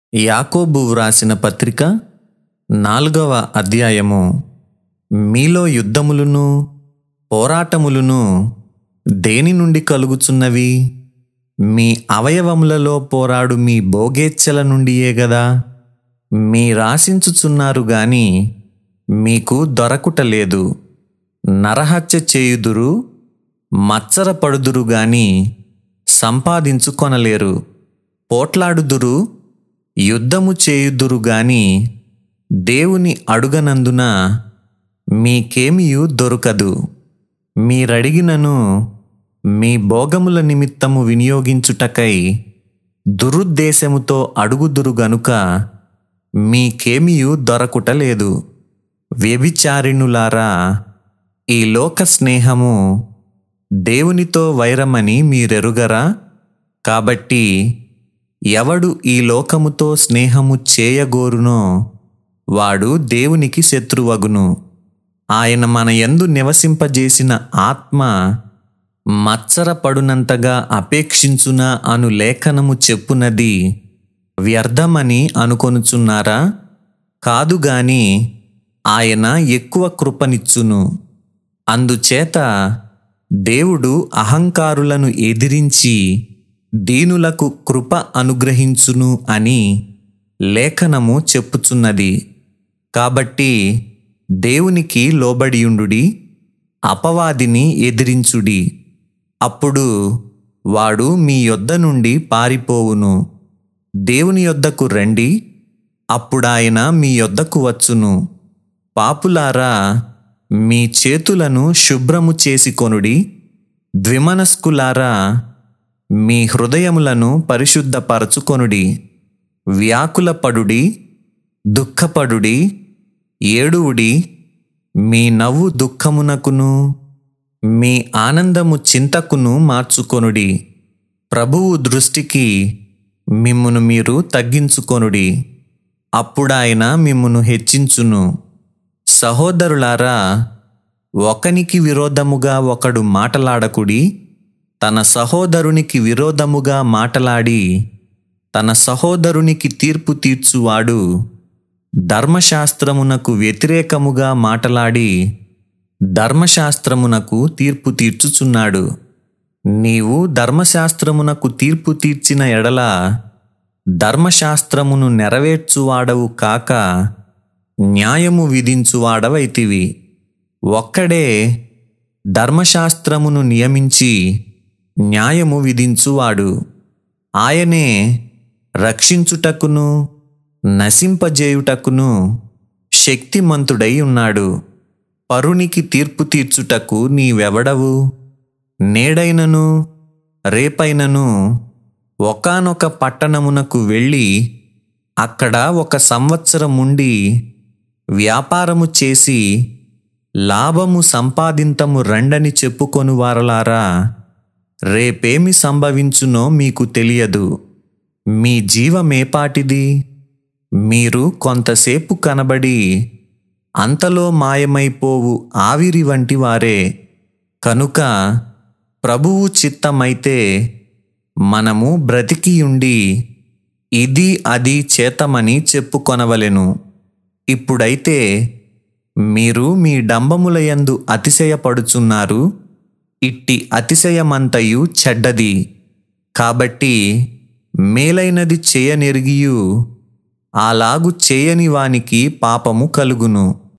యాకోబు వ్రాసిన పత్రిక నాలుగవ అధ్యాయము మీలో యుద్ధములును పోరాటములును దేని నుండి కలుగుచున్నవి మీ అవయవములలో పోరాడు మీ భోగేచ్ఛల నుండియే గదా మీరాశించుచున్నారు గాని మీకు దొరకుటలేదు నరహత్య చేయుదురు మత్సరపడుదురు గాని సంపాదించుకొనలేరు పోట్లాడుదురు యుద్ధము చేయుదురు గాని దేవుని అడుగనందున మీకేమియు దొరకదు మీరడిగినను మీ భోగముల నిమిత్తము వినియోగించుటకై దురుద్దేశముతో అడుగుదురు గనుక మీకేమియు దొరకుటలేదు వ్యభిచారిణులారా ఈ లోక స్నేహము దేవునితో వైరమని మీరెరుగరా కాబట్టి ఎవడు ఈ లోకముతో స్నేహము చేయగోరునో వాడు దేవునికి శత్రువగును ఆయన మన యందు నివసింపజేసిన ఆత్మ మత్సరపడునంతగా అపేక్షించున అను లేఖనము చెప్పునది వ్యర్థమని అనుకొనుచున్నారా కాదు గాని ఆయన ఎక్కువ కృపనిచ్చును అందుచేత దేవుడు అహంకారులను ఎదిరించి దీనులకు కృప అనుగ్రహించును అని లేఖనము చెప్పుచున్నది కాబట్టి దేవునికి లోబడియుండుడి అపవాదిని ఎదిరించుడి అప్పుడు వాడు మీ యొద్ద నుండి పారిపోవును దేవుని యొద్దకు రండి అప్పుడాయన మీ యొద్దకు వచ్చును పాపులారా మీ చేతులను శుభ్రము చేసుకొనుడి ద్విమనస్కులారా మీ హృదయములను పరిశుద్ధపరచుకొనుడి వ్యాకులపడుడి దుఃఖపడుడి ఏడువుడి మీ నవ్వు దుఃఖమునకును మీ ఆనందము చింతకును మార్చుకొనుడి ప్రభువు దృష్టికి మిమ్మును మీరు తగ్గించుకొనుడి అప్పుడాయన మిమ్మును హెచ్చించును సహోదరులారా ఒకనికి విరోధముగా ఒకడు మాటలాడకుడి తన సహోదరునికి విరోధముగా మాటలాడి తన సహోదరునికి తీర్పు తీర్చువాడు ధర్మశాస్త్రమునకు వ్యతిరేకముగా మాటలాడి ధర్మశాస్త్రమునకు తీర్పు తీర్చుచున్నాడు నీవు ధర్మశాస్త్రమునకు తీర్పు తీర్చిన ఎడల ధర్మశాస్త్రమును నెరవేర్చువాడవు కాక న్యాయము విధించువాడవైతివి ఒక్కడే ధర్మశాస్త్రమును నియమించి న్యాయము విధించువాడు ఆయనే రక్షించుటకును నశింపజేయుటకును శక్తిమంతుడై ఉన్నాడు పరునికి తీర్పు తీర్చుటకు నీవెవడవు నేడైనను రేపైనను ఒకానొక పట్టణమునకు వెళ్ళి అక్కడ ఒక సంవత్సరం ఉండి వ్యాపారము చేసి లాభము సంపాదింతము రండని చెప్పుకొను వారలారా రేపేమి సంభవించునో మీకు తెలియదు మీ జీవమేపాటిది మీరు కొంతసేపు కనబడి అంతలో మాయమైపోవు ఆవిరి వంటి వారే కనుక ప్రభువు చిత్తమైతే మనము బ్రతికియుండి ఇది అది చేతమని చెప్పుకొనవలెను ఇప్పుడైతే మీరు మీ డంబములయందు అతిశయపడుచున్నారు ఇట్టి అతిశయమంతయు చెడ్డది కాబట్టి మేలైనది చేయనెరిగియు అలాగు చేయని వానికి పాపము కలుగును